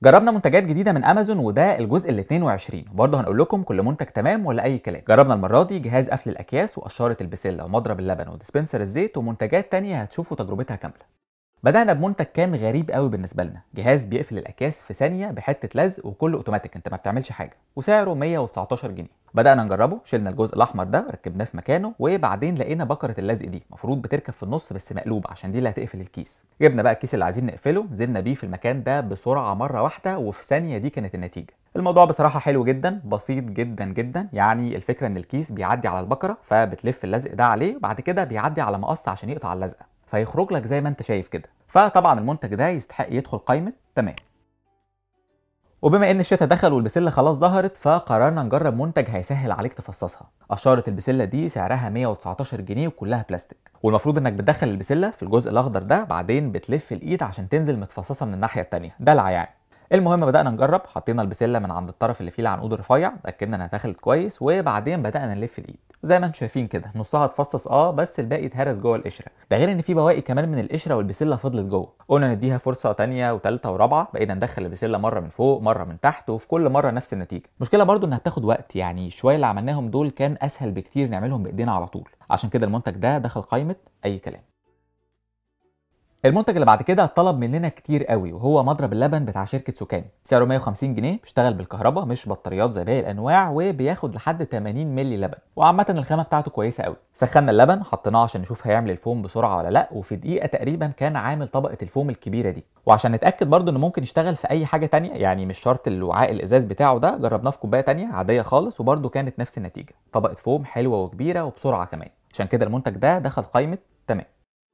جربنا منتجات جديده من امازون وده الجزء ال 22 وبرضه هنقول لكم كل منتج تمام ولا اي كلام جربنا المره دي جهاز قفل الاكياس وقشاره البسله ومضرب اللبن وديسبنسر الزيت ومنتجات تانية هتشوفوا تجربتها كامله بدأنا بمنتج كان غريب قوي بالنسبة لنا، جهاز بيقفل الأكياس في ثانية بحتة لزق وكله أوتوماتيك أنت ما بتعملش حاجة، وسعره 119 جنيه. بدأنا نجربه، شلنا الجزء الأحمر ده وركبناه في مكانه وبعدين لقينا بكرة اللزق دي، المفروض بتركب في النص بس مقلوبة عشان دي اللي هتقفل الكيس. جبنا بقى الكيس اللي عايزين نقفله، نزلنا بيه في المكان ده بسرعة مرة واحدة وفي ثانية دي كانت النتيجة. الموضوع بصراحة حلو جدا، بسيط جدا جدا، يعني الفكرة إن الكيس بيعدي على البكرة فبتلف اللزق ده عليه وبعد كده بيعدي على مقص عشان يقطع اللزقة. فيخرج لك زي ما انت شايف كده فطبعا المنتج ده يستحق يدخل قائمه تمام وبما ان الشتاء دخل والبسله خلاص ظهرت فقررنا نجرب منتج هيسهل عليك تفصصها قشاره البسله دي سعرها 119 جنيه وكلها بلاستيك والمفروض انك بتدخل البسله في الجزء الاخضر ده بعدين بتلف الايد عشان تنزل متفصصه من الناحيه التانية دلع يعني المهم بدأنا نجرب حطينا البسلة من عند الطرف اللي فيه العنقود رفيع اتأكدنا انها دخلت كويس وبعدين بدأنا نلف الايد زي ما انتم شايفين كده نصها اتفصص اه بس الباقي اتهرس جوه القشره ده غير ان في بواقي كمان من القشره والبسله فضلت جوه قلنا نديها فرصه تانية وتالتة ورابعه بقينا ندخل البسله مره من فوق مره من تحت وفي كل مره نفس النتيجه المشكله برضو انها بتاخد وقت يعني شويه اللي عملناهم دول كان اسهل بكتير نعملهم بايدينا على طول عشان كده المنتج ده دخل قائمه اي كلام المنتج اللي بعد كده طلب مننا كتير قوي وهو مضرب اللبن بتاع شركه سوكان سعره 150 جنيه بيشتغل بالكهرباء مش بطاريات زي باقي الانواع وبياخد لحد 80 مللي لبن وعامه الخامه بتاعته كويسه قوي سخنا اللبن حطيناه عشان نشوف هيعمل الفوم بسرعه ولا لا وفي دقيقه تقريبا كان عامل طبقه الفوم الكبيره دي وعشان نتاكد برضو انه ممكن يشتغل في اي حاجه تانية يعني مش شرط الوعاء الازاز بتاعه ده جربناه في كوبايه تانية عاديه خالص وبرضو كانت نفس النتيجه طبقه فوم حلوه وكبيره وبسرعه كمان عشان كده المنتج ده دخل قائمه تمام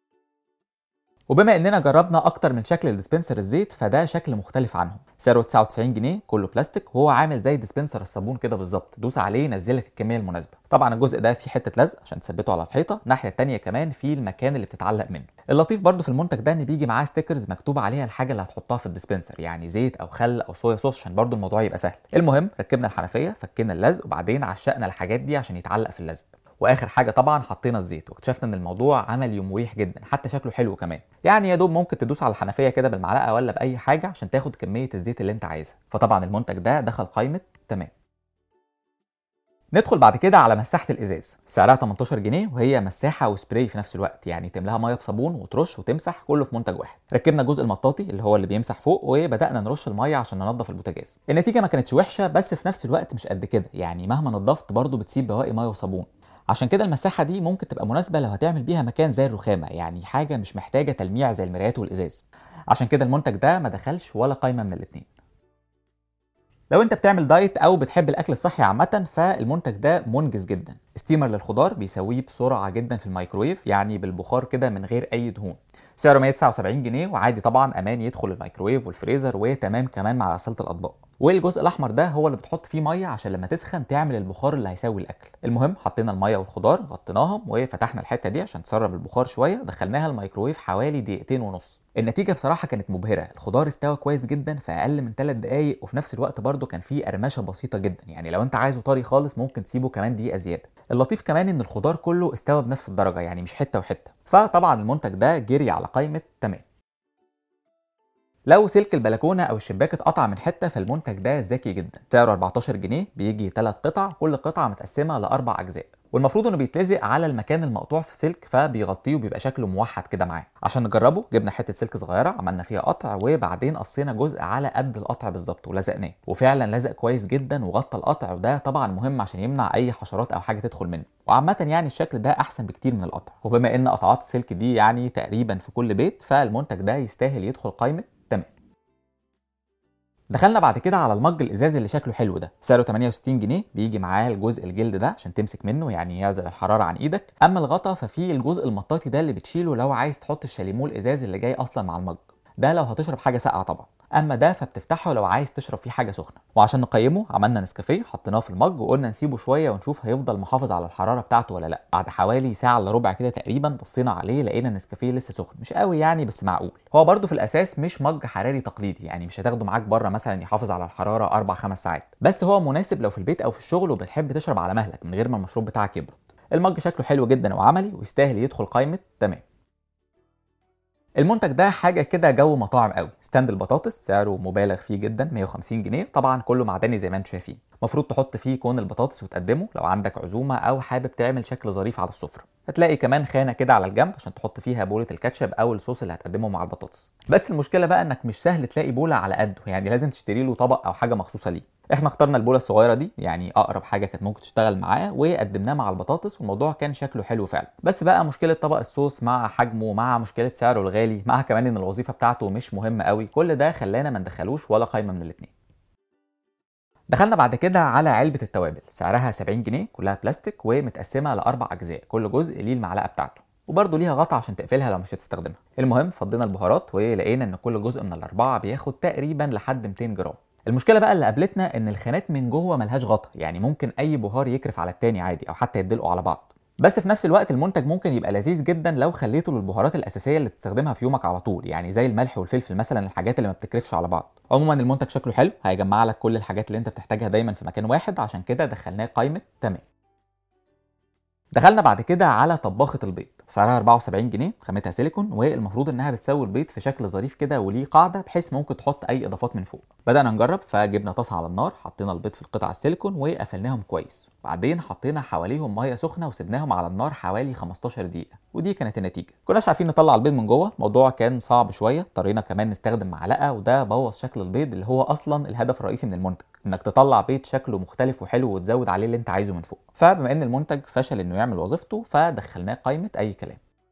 وبما اننا جربنا اكتر من شكل الديسبنسر الزيت فده شكل مختلف عنهم سعره 99 جنيه كله بلاستيك وهو عامل زي ديسبنسر الصابون كده بالظبط دوس عليه ينزلك الكميه المناسبه طبعا الجزء ده فيه حته لزق عشان تثبته على الحيطه الناحيه الثانيه كمان في المكان اللي بتتعلق منه اللطيف برضو في المنتج ده ان بيجي معاه ستيكرز مكتوب عليها الحاجه اللي هتحطها في الديسبنسر يعني زيت او خل او صويا صوص عشان برضو الموضوع يبقى سهل المهم ركبنا الحنفيه فكينا اللزق وبعدين عشقنا الحاجات دي عشان يتعلق في اللزق واخر حاجه طبعا حطينا الزيت واكتشفنا ان الموضوع عملي ومريح جدا حتى شكله حلو كمان يعني يا دوب ممكن تدوس على الحنفيه كده بالمعلقه ولا باي حاجه عشان تاخد كميه الزيت اللي انت عايزها فطبعا المنتج ده دخل قائمه تمام ندخل بعد كده على مساحه الازاز سعرها 18 جنيه وهي مساحه وسبراي في نفس الوقت يعني تملاها ميه بصابون وترش وتمسح كله في منتج واحد ركبنا الجزء المطاطي اللي هو اللي بيمسح فوق وبدانا نرش الميه عشان ننظف البوتاجاز النتيجه ما كانتش وحشه بس في نفس الوقت مش قد كده يعني مهما نظفت برضه بتسيب بواقي ميه وصابون عشان كده المساحه دي ممكن تبقى مناسبه لو هتعمل بيها مكان زي الرخامه يعني حاجه مش محتاجه تلميع زي المرايات والازاز عشان كده المنتج ده ما دخلش ولا قايمه من الاثنين لو انت بتعمل دايت او بتحب الاكل الصحي عامه فالمنتج ده منجز جدا ستيمر للخضار بيسويه بسرعه جدا في الميكرويف يعني بالبخار كده من غير اي دهون سعره 179 جنيه وعادي طبعا امان يدخل الميكرويف والفريزر وتمام كمان مع غساله الاطباق والجزء الاحمر ده هو اللي بتحط فيه ميه عشان لما تسخن تعمل البخار اللي هيسوي الاكل المهم حطينا الميه والخضار غطيناهم وفتحنا الحته دي عشان تسرب البخار شويه دخلناها الميكرويف حوالي دقيقتين ونص النتيجه بصراحه كانت مبهره الخضار استوى كويس جدا في اقل من 3 دقائق وفي نفس الوقت برده كان فيه قرمشه بسيطه جدا يعني لو انت عايزه طري خالص ممكن تسيبه كمان دقيقه زياده اللطيف كمان ان الخضار كله استوى بنفس الدرجه يعني مش حته وحته فطبعا المنتج ده جري على قائمه تمام لو سلك البلكونه او الشباك اتقطع من حته فالمنتج ده ذكي جدا سعره 14 جنيه بيجي 3 قطع كل قطعه متقسمه لاربع اجزاء والمفروض انه بيتلزق على المكان المقطوع في السلك فبيغطيه وبيبقى شكله موحد كده معاه عشان نجربه جبنا حته سلك صغيره عملنا فيها قطع وبعدين قصينا جزء على قد القطع بالظبط ولزقناه وفعلا لزق كويس جدا وغطى القطع وده طبعا مهم عشان يمنع اي حشرات او حاجه تدخل منه وعامة يعني الشكل ده أحسن بكتير من القطع وبما إن قطعات السلك دي يعني تقريبا في كل بيت فالمنتج ده يستاهل يدخل قائمة تمام دخلنا بعد كده على المج الازاز اللي شكله حلو ده سعره 68 جنيه بيجي معاه الجزء الجلد ده عشان تمسك منه يعني يعزل الحراره عن ايدك اما الغطا ففيه الجزء المطاطي ده اللي بتشيله لو عايز تحط الشاليمو الازاز اللي جاي اصلا مع المج ده لو هتشرب حاجه ساقعه طبعا اما ده فبتفتحه لو عايز تشرب فيه حاجه سخنه وعشان نقيمه عملنا نسكافيه حطيناه في المج وقلنا نسيبه شويه ونشوف هيفضل محافظ على الحراره بتاعته ولا لا بعد حوالي ساعه الا ربع كده تقريبا بصينا عليه لقينا النسكافيه لسه سخن مش قوي يعني بس معقول هو برده في الاساس مش مج حراري تقليدي يعني مش هتاخده معاك بره مثلا يحافظ على الحراره 4 5 ساعات بس هو مناسب لو في البيت او في الشغل وبتحب تشرب على مهلك من غير ما المشروب بتاعك يبرد المج شكله حلو جدا وعملي ويستاهل يدخل قائمه تمام المنتج ده حاجه كده جو مطاعم قوي ستاند البطاطس سعره مبالغ فيه جدا 150 جنيه طبعا كله معدني زي ما انتم شايفين المفروض تحط فيه كون البطاطس وتقدمه لو عندك عزومه او حابب تعمل شكل ظريف على السفره هتلاقي كمان خانه كده على الجنب عشان تحط فيها بوله الكاتشب او الصوص اللي هتقدمه مع البطاطس بس المشكله بقى انك مش سهل تلاقي بوله على قده يعني لازم تشتري له طبق او حاجه مخصوصه ليه احنا اخترنا البوله الصغيره دي يعني اقرب حاجه كانت ممكن تشتغل معاه وقدمناه مع البطاطس والموضوع كان شكله حلو فعلا بس بقى مشكله طبق الصوص مع حجمه مع مشكله سعره الغالي مع كمان ان الوظيفه بتاعته مش مهمه قوي كل ده خلانا ما ندخلوش ولا قايمه من الاثنين دخلنا بعد كده على علبة التوابل سعرها 70 جنيه كلها بلاستيك ومتقسمة لأربع أجزاء كل جزء ليه المعلقة بتاعته وبرده ليها غطا عشان تقفلها لو مش هتستخدمها المهم فضينا البهارات ولقينا ان كل جزء من الاربعه بياخد تقريبا لحد 200 جرام المشكله بقى اللي قابلتنا ان الخانات من جوه ملهاش غطا يعني ممكن اي بهار يكرف على التاني عادي او حتى يدلقوا على بعض بس في نفس الوقت المنتج ممكن يبقى لذيذ جدا لو خليته للبهارات الاساسيه اللي بتستخدمها في يومك على طول يعني زي الملح والفلفل مثلا الحاجات اللي ما بتكرفش على بعض عموما المنتج شكله حلو هيجمع لك كل الحاجات اللي انت بتحتاجها دايما في مكان واحد عشان كده دخلناه قائمه تمام دخلنا بعد كده على طباخه البيض سعرها 74 جنيه خامتها سيليكون والمفروض انها بتسوي البيض في شكل ظريف كده وليه قاعده بحيث ممكن تحط اي اضافات من فوق بدانا نجرب فجبنا طاسه على النار حطينا البيض في القطع السيليكون وقفلناهم كويس بعدين حطينا حواليهم ميه سخنه وسبناهم على النار حوالي 15 دقيقه ودي كانت النتيجه كناش عارفين نطلع البيض من جوه الموضوع كان صعب شويه اضطرينا كمان نستخدم معلقه وده بوظ شكل البيض اللي هو اصلا الهدف الرئيسي من المنتج انك تطلع بيض شكله مختلف وحلو وتزود عليه اللي انت عايزه من فوق فبما ان المنتج فشل انه يعمل وظيفته فدخلناه قائمه اي كلام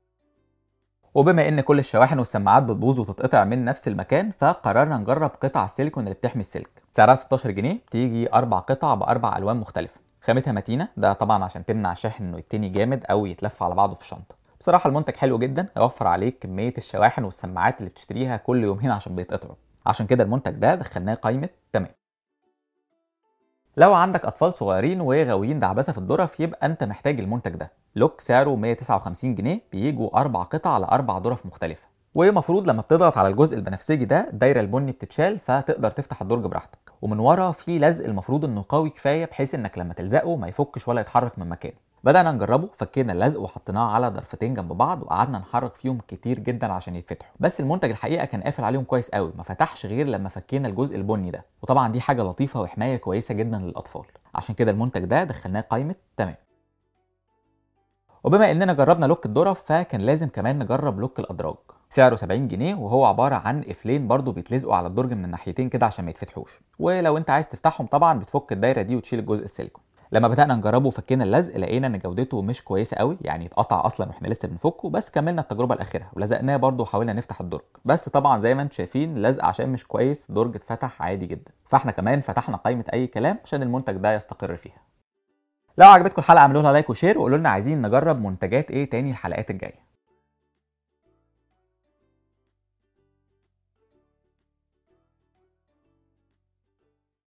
وبما ان كل الشواحن والسماعات بتبوظ وتتقطع من نفس المكان فقررنا نجرب قطع السيليكون اللي بتحمي السلك سعرها 16 جنيه بتيجي اربع قطع باربع الوان مختلفه خامتها متينه ده طبعا عشان تمنع الشاحن انه يتني جامد او يتلف على بعضه في الشنطه بصراحه المنتج حلو جدا يوفر عليك كميه الشواحن والسماعات اللي بتشتريها كل يومين عشان بيتقطعوا عشان كده المنتج ده دخلناه قائمه تمام لو عندك اطفال صغيرين وغاويين دعبسه في الظرف يبقى انت محتاج المنتج ده لوك سعره 159 جنيه بيجوا اربع قطع على اربع ظرف مختلفه ومفروض لما بتضغط على الجزء البنفسجي ده الدايره البني بتتشال فتقدر تفتح الدرج براحتك ومن ورا في لزق المفروض انه قوي كفايه بحيث انك لما تلزقه ما يفكش ولا يتحرك من مكانه بدأنا نجربه فكينا اللزق وحطيناه على ضرفتين جنب بعض وقعدنا نحرك فيهم كتير جدا عشان يتفتحوا بس المنتج الحقيقه كان قافل عليهم كويس قوي ما فتحش غير لما فكينا الجزء البني ده وطبعا دي حاجه لطيفه وحمايه كويسه جدا للاطفال عشان كده المنتج ده دخلناه قائمه تمام وبما اننا جربنا لوك الظرف فكان لازم كمان نجرب لوك الادراج سعره 70 جنيه وهو عباره عن قفلين برضو بيتلزقوا على الدرج من الناحيتين كده عشان ما يتفتحوش ولو انت عايز تفتحهم طبعا بتفك الدايره دي وتشيل الجزء السيليكون لما بدانا نجربه وفكينا اللزق لقينا ان جودته مش كويسه قوي يعني اتقطع اصلا واحنا لسه بنفكه بس كملنا التجربه الاخيره ولزقناه برده وحاولنا نفتح الدرج بس طبعا زي ما انتم شايفين لزق عشان مش كويس درج اتفتح عادي جدا فاحنا كمان فتحنا قائمه اي كلام عشان المنتج ده يستقر فيها لو عجبتكم الحلقه اعملوا لها لايك وشير وقولوا لنا عايزين نجرب منتجات ايه تاني الحلقات الجايه